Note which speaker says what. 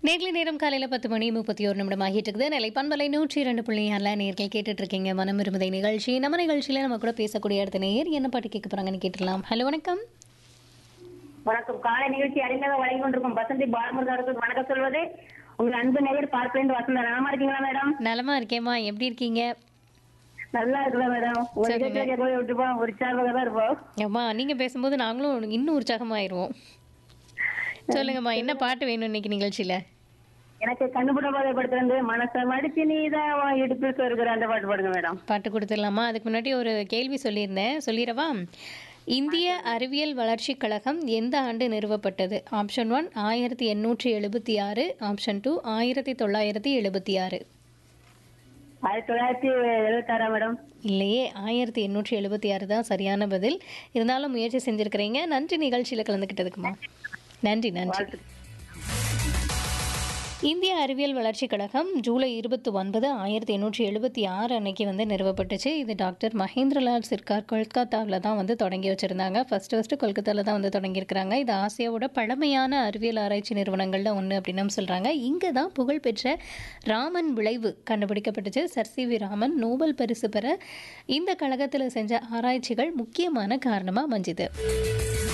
Speaker 1: நேர்களை நேரம் காலையில் பத்து மணி முப்பத்தி ஒரு நிமிடம் ஆகிட்டு இருக்குது நிலை பண்பலை நூற்றி இரண்டு புள்ளி ஆறில் நேர்கள் கேட்டுட்டு இருக்கீங்க மனம் இருமதை நிகழ்ச்சி நம்ம நிகழ்ச்சியில் நம்ம கூட பேசக்கூடிய அடுத்த நேர் என்ன பாட்டு கேட்க போறாங்கன்னு கேட்டுடலாம் ஹலோ வணக்கம்
Speaker 2: வணக்கம் காலை நிகழ்ச்சி அறிமுக வழங்கி கொண்டிருக்கும் வசந்தி பாலமுருகருக்கு வணக்கம் சொல்வது உங்கள் அன்பு நேயர் பார்க்கலேருந்து வசந்தா நலமா இருக்கீங்களா மேடம்
Speaker 1: நலமா இருக்கேம்மா எப்படி இருக்கீங்க
Speaker 2: நல்லா இருக்குல்ல மேடம் உங்க
Speaker 1: சொல்லுங்க.
Speaker 2: நிகழ்ச்சியை போய் விட்டுப்போம் உற்சாகமாக தான் இருப்போம்
Speaker 1: அம்மா நீங்க பேசும்போது நாங்களும் இன்னும் உற்சாகமாயிருவோம் சொல்லுங்கம்மா என்ன பாட்டு வேணும் இன்னைக்கு நிகழ்ச்சியில
Speaker 2: எனக்கு கண்ணுபட போதைப்படுத்துறது மனசை மடிச்சு நீதான் இடுப்பு இருக்கிற அந்த பாட்டு பாடுங்க மேடம்
Speaker 1: பாட்டு கொடுத்துடலாமா அதுக்கு முன்னாடி ஒரு கேள்வி சொல்லியிருந்தேன் சொல்லிடவா இந்திய அறிவியல் வளர்ச்சிக் கழகம் எந்த ஆண்டு நிறுவப்பட்டது ஆப்ஷன் ஒன் ஆயிரத்தி எண்ணூற்றி எழுபத்தி ஆறு ஆப்ஷன் டூ ஆயிரத்தி தொள்ளாயிரத்தி எழுபத்தி ஆறு
Speaker 2: ஆயிரத்தி தொள்ளாயிரத்தி எழுபத்தாறா மேடம்
Speaker 1: இல்லையே ஆயிரத்தி எண்ணூற்றி எழுபத்தி ஆறு தான் சரியான பதில் இருந்தாலும் முயற்சி செஞ்சுருக்கிறீங்க நன்றி நிகழ்ச்சியில் கலந்துக்கிட்டதுக்குமா நன்றி நன்றி
Speaker 2: வாழ்த்து
Speaker 1: இந்திய அறிவியல் வளர்ச்சிக் கழகம் ஜூலை இருபத்தி ஒன்பது ஆயிரத்தி எண்ணூற்றி எழுபத்தி ஆறு அன்னைக்கு வந்து நிறுவப்பட்டுச்சு இது டாக்டர் மகேந்திரலால் சிர்கார் கொல்கத்தாவில் தான் வந்து தொடங்கி வச்சுருந்தாங்க ஃபர்ஸ்ட் ஃபஸ்ட்டு கொல்கத்தாவில் தான் வந்து தொடங்கியிருக்கிறாங்க இது ஆசியாவோட பழமையான அறிவியல் ஆராய்ச்சி நிறுவனங்களில் ஒன்று அப்படின்னு சொல்கிறாங்க இங்கே தான் புகழ்பெற்ற ராமன் விளைவு கண்டுபிடிக்கப்பட்டுச்சு sir C V Raman Nobel பரிசு பெற இந்த கழகத்தில் செஞ்ச ஆராய்ச்சிகள் முக்கியமான காரணமாக அமைஞ்சுது